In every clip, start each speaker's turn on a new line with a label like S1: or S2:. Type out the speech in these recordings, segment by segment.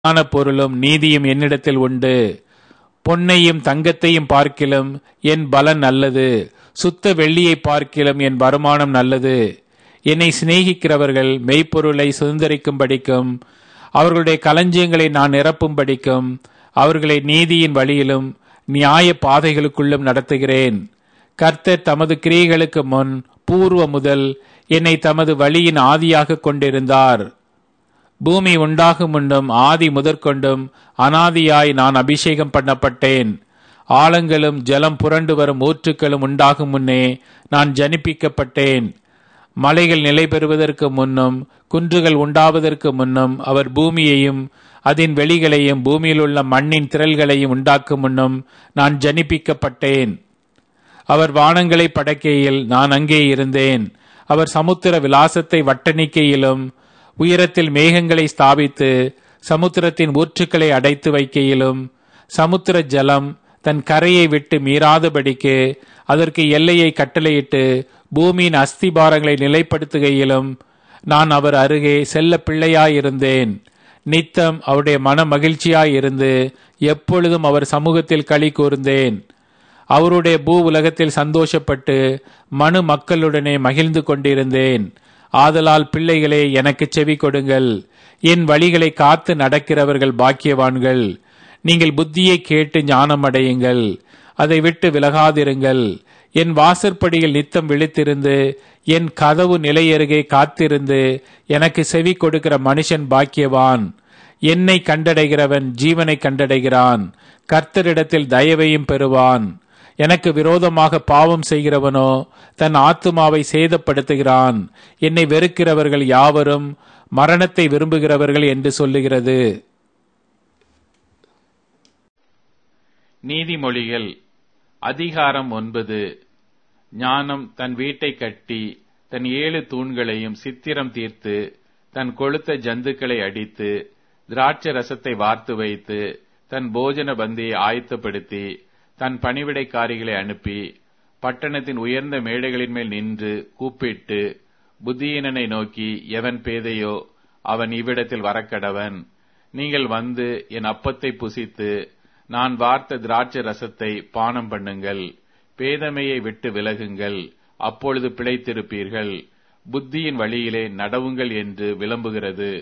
S1: ஞான பொருளும் நீதியும் என்னிடத்தில் உண்டு பொன்னையும் தங்கத்தையும் பார்க்கிலும் என் பலன் நல்லது சுத்த வெள்ளியை பார்க்கிலும் என் வருமானம் நல்லது என்னை சிநேகிக்கிறவர்கள் மெய்ப்பொருளை சுதந்திரிக்கும்படிக்கும் அவர்களுடைய களஞ்சியங்களை நான் நிரப்பும்படிக்கும் அவர்களை நீதியின் வழியிலும் நியாய பாதைகளுக்குள்ளும் நடத்துகிறேன் கர்த்தர் தமது கிரியைகளுக்கு முன் பூர்வ முதல் என்னை தமது வழியின் ஆதியாக கொண்டிருந்தார் பூமி உண்டாகும் முன்னும் ஆதி முதற்கொண்டும் அனாதியாய் நான் அபிஷேகம் பண்ணப்பட்டேன் ஆழங்களும் ஜலம் புரண்டு வரும் ஊற்றுக்களும் உண்டாகும் முன்னே நான் ஜனிப்பிக்கப்பட்டேன் மலைகள் நிலை பெறுவதற்கு முன்னும் குன்றுகள் உண்டாவதற்கு முன்னும் அவர் பூமியையும் அதன் வெளிகளையும் பூமியில் உள்ள மண்ணின் திரள்களையும் உண்டாக்கும் முன்னும் நான் ஜனிப்பிக்கப்பட்டேன் அவர் வானங்களை படைக்கையில் நான் அங்கே இருந்தேன் அவர் சமுத்திர விலாசத்தை வட்டணிக்கையிலும் உயரத்தில் மேகங்களை ஸ்தாபித்து சமுத்திரத்தின் ஊற்றுக்களை அடைத்து வைக்கையிலும் சமுத்திர ஜலம் தன் கரையை விட்டு மீறாதபடிக்கு அதற்கு எல்லையை கட்டளையிட்டு பூமியின் அஸ்திபாரங்களை நிலைப்படுத்துகையிலும் நான் அவர் அருகே செல்ல பிள்ளையாயிருந்தேன் நித்தம் அவருடைய மன மகிழ்ச்சியாயிருந்து எப்பொழுதும் அவர் சமூகத்தில் களி கூர்ந்தேன் அவருடைய பூ உலகத்தில் சந்தோஷப்பட்டு மனு மக்களுடனே மகிழ்ந்து கொண்டிருந்தேன் ஆதலால் பிள்ளைகளே எனக்கு செவி கொடுங்கள் என் வழிகளை காத்து நடக்கிறவர்கள் பாக்கியவான்கள் நீங்கள் புத்தியை கேட்டு ஞானம் அடையுங்கள் அதை விட்டு விலகாதிருங்கள் என் வாசற்படியில் நித்தம் விழித்திருந்து என் கதவு நிலையருகே காத்திருந்து எனக்கு செவி கொடுக்கிற மனுஷன் பாக்கியவான் என்னை கண்டடைகிறவன் ஜீவனை கண்டடைகிறான் கர்த்தரிடத்தில் தயவையும் பெறுவான் எனக்கு விரோதமாக பாவம் செய்கிறவனோ தன் ஆத்துமாவை சேதப்படுத்துகிறான் என்னை வெறுக்கிறவர்கள் யாவரும் மரணத்தை விரும்புகிறவர்கள் என்று சொல்லுகிறது
S2: நீதிமொழிகள் அதிகாரம் ஒன்பது ஞானம் தன் வீட்டை கட்டி தன் ஏழு தூண்களையும் சித்திரம் தீர்த்து தன் கொளுத்த ஜந்துக்களை அடித்து திராட்சை ரசத்தை வார்த்து வைத்து தன் போஜன பந்தியை ஆயத்தப்படுத்தி தன் பணிவிடைக்காரிகளை அனுப்பி பட்டணத்தின் உயர்ந்த மேடைகளின் மேல் நின்று கூப்பிட்டு புத்தியீனனை நோக்கி எவன் பேதையோ அவன் இவ்விடத்தில் வரக்கடவன் நீங்கள் வந்து என் அப்பத்தை புசித்து நான் வார்த்த திராட்சை ரசத்தை பானம் பண்ணுங்கள் பேதமையை விட்டு விலகுங்கள் அப்பொழுது பிழைத்திருப்பீர்கள் புத்தியின் வழியிலே நடவுங்கள் என்று விளம்புகிறது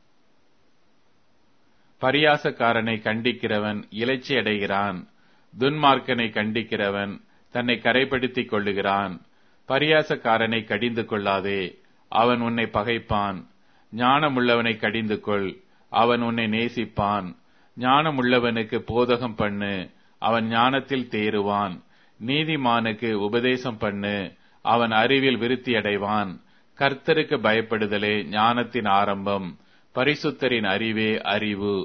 S2: பரியாசக்காரனை கண்டிக்கிறவன் இலைச்சி அடைகிறான் துன்மார்க்கனை கண்டிக்கிறவன் தன்னை கரைப்படுத்திக் கொள்ளுகிறான் பரியாசக்காரனை கடிந்து கொள்ளாதே அவன் உன்னை பகைப்பான் ஞானமுள்ளவனை கடிந்து கொள் அவன் உன்னை நேசிப்பான் ஞானமுள்ளவனுக்கு போதகம் பண்ணு அவன் ஞானத்தில் தேறுவான் நீதிமானுக்கு உபதேசம் பண்ணு அவன் அறிவில் விருத்தி அடைவான் கர்த்தருக்கு பயப்படுதலே ஞானத்தின் ஆரம்பம் பரிசுத்தரின் அறிவே அறிவு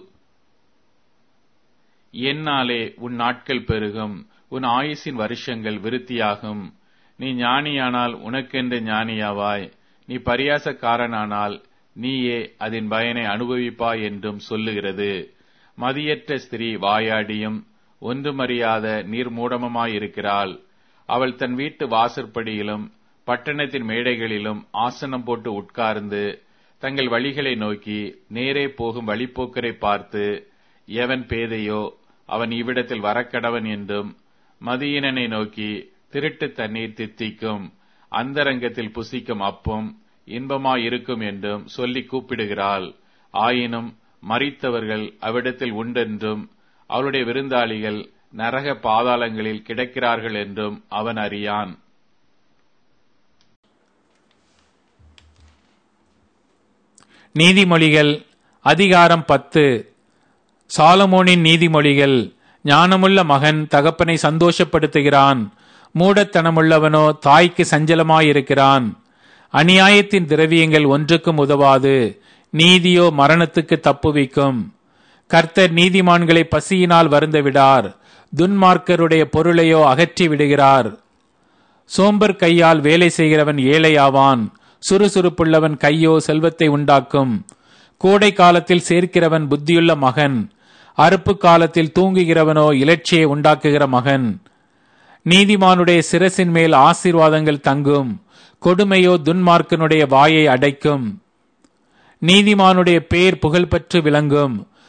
S2: என்னாலே உன் நாட்கள் பெருகும் உன் ஆயுசின் வருஷங்கள் விருத்தியாகும் நீ ஞானியானால் உனக்கென்று ஞானியாவாய் நீ பரியாசக்காரனானால் நீயே அதன் பயனை அனுபவிப்பாய் என்றும் சொல்லுகிறது மதியற்ற ஸ்திரீ வாயாடியும் ஒன்றுமறியாத நீர்மூடமுமாயிருக்கிறாள் அவள் தன் வீட்டு வாசற்படியிலும் பட்டணத்தின் மேடைகளிலும் ஆசனம் போட்டு உட்கார்ந்து தங்கள் வழிகளை நோக்கி நேரே போகும் வழிப்போக்கரை பார்த்து எவன் பேதையோ அவன் இவ்விடத்தில் வரக்கடவன் என்றும் மதியினனை நோக்கி திருட்டு தண்ணீர் தித்திக்கும் அந்தரங்கத்தில் புசிக்கும் அப்பம் இன்பமாயிருக்கும் என்றும் சொல்லி கூப்பிடுகிறாள் ஆயினும் மறித்தவர்கள் அவ்விடத்தில் உண்டென்றும் அவளுடைய விருந்தாளிகள் நரக பாதாளங்களில் கிடக்கிறார்கள் என்றும் அவன் அறியான்
S1: நீதிமொழிகள் அதிகாரம் பத்து சாலமோனின் நீதிமொழிகள் ஞானமுள்ள மகன் தகப்பனை சந்தோஷப்படுத்துகிறான் மூடத்தனமுள்ளவனோ தாய்க்கு சஞ்சலமாயிருக்கிறான் அநியாயத்தின் திரவியங்கள் ஒன்றுக்கும் உதவாது நீதியோ மரணத்துக்கு தப்புவிக்கும் கர்த்தர் நீதிமான்களை பசியினால் வருந்த விடார் துன்மார்க்கருடைய பொருளையோ அகற்றி விடுகிறார் சோம்பர் கையால் வேலை செய்கிறவன் ஏழையாவான் சுறுசுறுப்புள்ளவன் கையோ செல்வத்தை உண்டாக்கும் கோடை காலத்தில் சேர்க்கிறவன் புத்தியுள்ள மகன் அறுப்பு காலத்தில் தூங்குகிறவனோ இலட்சியை உண்டாக்குகிற மகன் நீதிமானுடைய சிரசின் மேல் ஆசீர்வாதங்கள் தங்கும் கொடுமையோ துன்மார்க்கனுடைய வாயை அடைக்கும் நீதிமானுடைய பேர் புகழ்பெற்று விளங்கும்